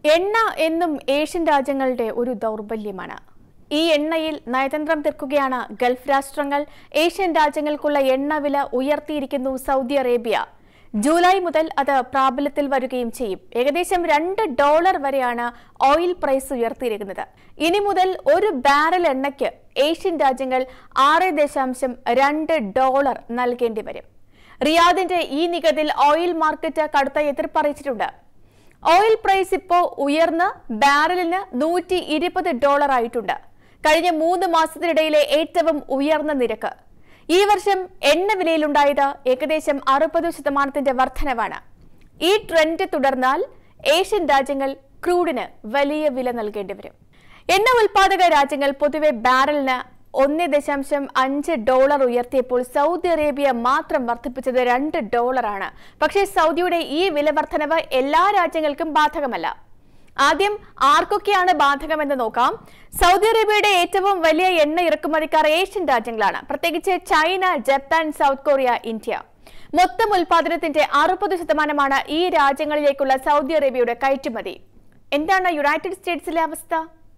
എണ്ണ എന്നും ഏഷ്യൻ രാജ്യങ്ങളുടെ ഒരു ദൗർബല്യമാണ് ഈ എണ്ണയിൽ നയതന്ത്രം തീർക്കുകയാണ് ഗൾഫ് രാഷ്ട്രങ്ങൾ ഏഷ്യൻ രാജ്യങ്ങൾക്കുള്ള എണ്ണ വില ഉയർത്തിയിരിക്കുന്നു സൗദി അറേബ്യ ജൂലൈ മുതൽ അത് പ്രാബല്യത്തിൽ വരികയും ചെയ്യും ഏകദേശം രണ്ട് ഡോളർ വരെയാണ് ഓയിൽ പ്രൈസ് ഉയർത്തിയിരിക്കുന്നത് ഇനി മുതൽ ഒരു ബാരൽ എണ്ണയ്ക്ക് ഏഷ്യൻ രാജ്യങ്ങൾ ആറ് ദശാംശം രണ്ട് ഡോളർ നൽകേണ്ടി വരും റിയാദിന്റെ ഈ നികുതിയിൽ ഓയിൽ മാർക്കറ്റ് കടുത്ത എതിർപ്പറിയിച്ചിട്ടുണ്ട് ഓയിൽ പ്രൈസ് ഇപ്പോൾ ഉയർന്ന് ബാരലിന് നൂറ്റി ഇരുപത് ഡോളർ ആയിട്ടുണ്ട് കഴിഞ്ഞ മൂന്ന് മാസത്തിനിടയിലെ ഏറ്റവും ഉയർന്ന നിരക്ക് ഈ വർഷം എണ്ണ വിലയിലുണ്ടായത് ഏകദേശം അറുപത് ശതമാനത്തിന്റെ വർധനവാണ് ഈ ട്രെൻഡ് തുടർന്നാൽ ഏഷ്യൻ രാജ്യങ്ങൾ ക്രൂഡിന് വലിയ വില നൽകേണ്ടി വരും എണ്ണ ഉൽപാദക രാജ്യങ്ങൾ പൊതുവെ ബാരലിന് ഒന്ന് ദശാംശം അഞ്ച് ഡോളർ ഉയർത്തിയപ്പോൾ സൗദി അറേബ്യ മാത്രം വർദ്ധിപ്പിച്ചത് രണ്ട് ഡോളറാണ് പക്ഷേ സൗദിയുടെ ഈ വില വർധനവ് എല്ലാ രാജ്യങ്ങൾക്കും ബാധകമല്ല ആദ്യം ആർക്കൊക്കെയാണ് ബാധകമെന്ന് നോക്കാം സൗദി അറേബ്യയുടെ ഏറ്റവും വലിയ എണ്ണ ഇറക്കുമതിക്കാർ ഏഷ്യൻ രാജ്യങ്ങളാണ് പ്രത്യേകിച്ച് China Japan South Korea India മൊത്തം ഉൽപാദനത്തിന്റെ അറുപത് ശതമാനമാണ് ഈ രാജ്യങ്ങളിലേക്കുള്ള സൗദി അറേബ്യയുടെ കയറ്റുമതി എന്താണ് യുണൈറ്റഡ് സ്റ്റേറ്റ്സിലെ അവസ്ഥ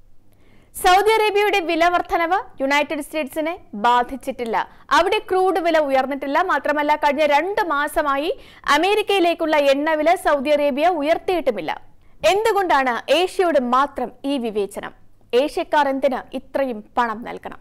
സൗദി അറേബ്യയുടെ വില വർധനവ് യുണൈറ്റഡ് സ്റ്റേറ്റ്സിനെ ബാധിച്ചിട്ടില്ല അവിടെ ക്രൂഡ് വില ഉയർന്നിട്ടില്ല മാത്രമല്ല കഴിഞ്ഞ രണ്ട് മാസമായി അമേരിക്കയിലേക്കുള്ള എണ്ണ വില സൗദി അറേബ്യ ഉയർത്തിയിട്ടുമില്ല എന്തുകൊണ്ടാണ് ഏഷ്യയോട് മാത്രം ഈ വിവേചനം ഏഷ്യക്കാർ എന്തിന് ഇത്രയും പണം നൽകണം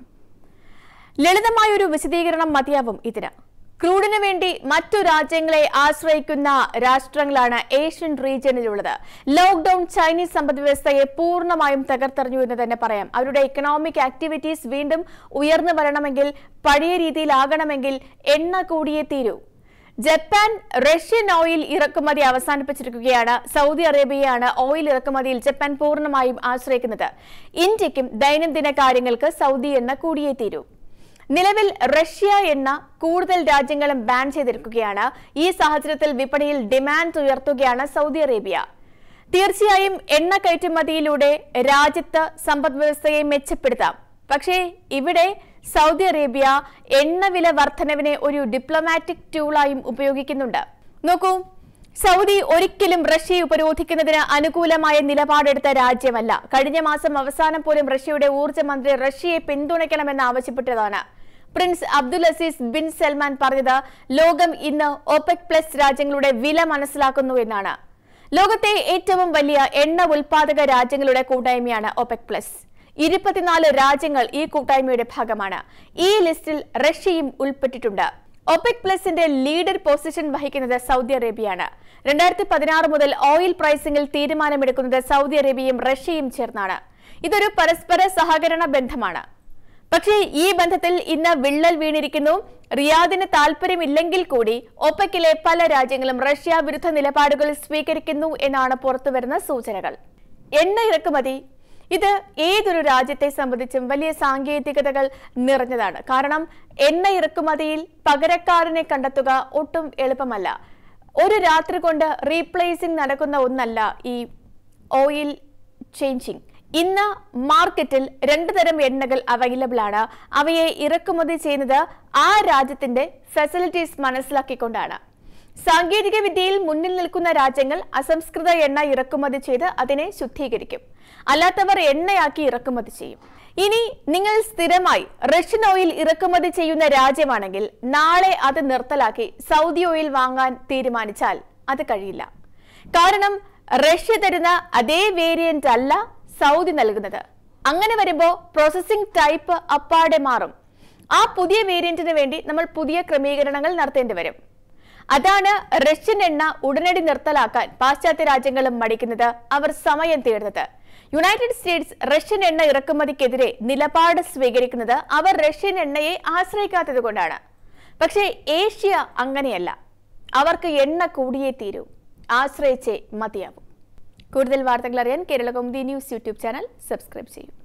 ലളിതമായ ഒരു വിശദീകരണം മതിയാവും ഇതിന് ക്രൂഡിന് വേണ്ടി മറ്റു രാജ്യങ്ങളെ ആശ്രയിക്കുന്ന രാഷ്ട്രങ്ങളാണ് ഏഷ്യൻ റീജിയനിലുള്ളത് ലോക്ക്ഡൌൺ ചൈനീസ് സമ്പദ്വ്യവസ്ഥയെ പൂർണ്ണമായും തകർത്തെറിഞ്ഞു എന്ന് തന്നെ പറയാം അവരുടെ എക്കണോമിക് ആക്ടിവിറ്റീസ് വീണ്ടും ഉയർന്നു വരണമെങ്കിൽ പഴയ രീതിയിലാകണമെങ്കിൽ എണ്ണ കൂടിയേ തീരൂ ജപ്പാൻ റഷ്യൻ ഓയിൽ ഇറക്കുമതി അവസാനിപ്പിച്ചിരിക്കുകയാണ് സൗദി അറേബ്യയാണ് ഓയിൽ ഇറക്കുമതിയിൽ ജപ്പാൻ പൂർണ്ണമായും ആശ്രയിക്കുന്നത് ഇന്ത്യക്കും ദൈനംദിന കാര്യങ്ങൾക്ക് സൗദി എണ്ണ കൂടിയേ തീരൂ നിലവിൽ റഷ്യ എണ്ണ കൂടുതൽ രാജ്യങ്ങളും ബാൻ ചെയ്തിരിക്കുകയാണ് ഈ സാഹചര്യത്തിൽ വിപണിയിൽ ഡിമാൻഡ് ഉയർത്തുകയാണ് സൗദി അറേബ്യ തീർച്ചയായും എണ്ണ കയറ്റുമതിയിലൂടെ രാജ്യത്ത് സമ്പദ് വ്യവസ്ഥയെ മെച്ചപ്പെടുത്താം പക്ഷേ ഇവിടെ സൗദി അറേബ്യ എണ്ണവില വർധനവിനെ ഒരു ഡിപ്ലോമാറ്റിക് ടൂളായും ഉപയോഗിക്കുന്നുണ്ട് നോക്കൂ സൗദി ഒരിക്കലും റഷ്യയെ ഉപരോധിക്കുന്നതിന് അനുകൂലമായ നിലപാടെടുത്ത രാജ്യമല്ല കഴിഞ്ഞ മാസം അവസാനം പോലും റഷ്യയുടെ ഊർജ്ജ മന്ത്രി റഷ്യയെ പിന്തുണയ്ക്കണമെന്ന് ആവശ്യപ്പെട്ടതാണ് prince Abdul Aziz bin Salman പറഞ്ഞത് ലോകം ഇന്ന് ഒപെക് പ്ലസ് രാജ്യങ്ങളുടെ വില മനസ്സിലാക്കുന്നു എന്നാണ് ലോകത്തെ ഏറ്റവും വലിയ എണ്ണ ഉൽപാദക രാജ്യങ്ങളുടെ കൂട്ടായ്മയാണ് ഒപെക് പ്ലസ് ഇരുപത്തിനാല് രാജ്യങ്ങൾ ഈ കൂട്ടായ്മയുടെ ഭാഗമാണ് ഈ ലിസ്റ്റിൽ റഷ്യയും ഉൾപ്പെട്ടിട്ടുണ്ട് ഒപെക് പ്ലസിന്റെ ലീഡർ പൊസിഷൻ വഹിക്കുന്നത് സൗദി അറേബ്യയാണ് രണ്ടായിരത്തി പതിനാറ് മുതൽ ഓയിൽ പ്രൈസിംഗിൽ തീരുമാനമെടുക്കുന്നത് സൗദി അറേബ്യയും റഷ്യയും ചേർന്നാണ് ഇതൊരു പരസ്പര സഹകരണ ബന്ധമാണ് പക്ഷേ ഈ ബന്ധത്തിൽ ഇന്ന് വിള്ളൽ വീണിരിക്കുന്നു റിയാദിന് താല്പര്യമില്ലെങ്കിൽ കൂടി ഒപെക്കിലെ പല രാജ്യങ്ങളും റഷ്യ വിരുദ്ധ നിലപാടുകൾ സ്വീകരിക്കുന്നു എന്നാണ് പുറത്തുവരുന്ന സൂചനകൾ എണ്ണ ഇറക്കുമതി ഇത് ഏതൊരു രാജ്യത്തെ സംബന്ധിച്ചും വലിയ സാങ്കേതികതകൾ നിറഞ്ഞതാണ് കാരണം എണ്ണ ഇറക്കുമതിയിൽ പകരക്കാരനെ കണ്ടെത്തുക ഒട്ടും എളുപ്പമല്ല ഒരു രാത്രി കൊണ്ട് റീപ്ലേസിംഗ് നടക്കുന്ന ഒന്നല്ല ഈ ഓയിൽ ചേഞ്ചിങ് ഇന്ന് മാർക്കറ്റിൽ രണ്ടു തരം എണ്ണകൾ അവൈലബിൾ ആണ് അവയെ ഇറക്കുമതി ചെയ്യുന്നത് ആ രാജ്യത്തിന്റെ ഫെസിലിറ്റീസ് മനസ്സിലാക്കിക്കൊണ്ടാണ് സാങ്കേതിക വിദ്യയിൽ മുന്നിൽ നിൽക്കുന്ന രാജ്യങ്ങൾ അസംസ്കൃത എണ്ണ ഇറക്കുമതി ചെയ്ത് അതിനെ ശുദ്ധീകരിക്കും അല്ലാത്തവർ എണ്ണയാക്കി ഇറക്കുമതി ചെയ്യും ഇനി നിങ്ങൾ സ്ഥിരമായി റഷ്യൻ ഓയിൽ ഇറക്കുമതി ചെയ്യുന്ന രാജ്യമാണെങ്കിൽ നാളെ അത് നിർത്തലാക്കി സൗദി ഓയിൽ വാങ്ങാൻ തീരുമാനിച്ചാൽ അത് കഴിയില്ല കാരണം റഷ്യ തരുന്ന അതേ വേരിയന്റ് അല്ല സൗദി നൽകുന്നത് അങ്ങനെ വരുമ്പോൾ പ്രോസസ്സിംഗ് ടൈപ്പ് അപ്പാടെ മാറും ആ പുതിയ വേരിയന്റിന് വേണ്ടി നമ്മൾ പുതിയ ക്രമീകരണങ്ങൾ നടത്തേണ്ടി വരും അതാണ് റഷ്യൻ എണ്ണ ഉടനടി നിർത്തലാക്കാൻ പാശ്ചാത്യ രാജ്യങ്ങളും മടിക്കുന്നത് അവർ സമയം തേടുന്നത് യുണൈറ്റഡ് സ്റ്റേറ്റ്സ് റഷ്യൻ എണ്ണ ഇറക്കുമതിക്കെതിരെ നിലപാട് സ്വീകരിക്കുന്നത് അവർ റഷ്യൻ എണ്ണയെ ആശ്രയിക്കാത്തത് കൊണ്ടാണ് പക്ഷേ ഏഷ്യ അങ്ങനെയല്ല അവർക്ക് എണ്ണ കൂടിയേ തീരൂ ആശ്രയിച്ചേ മതിയാവും കൂടുതൽ വാർത്തകൾ അറിയാൻ Kerala Kaumudi news YouTube channel subscribe ചെയ്യൂ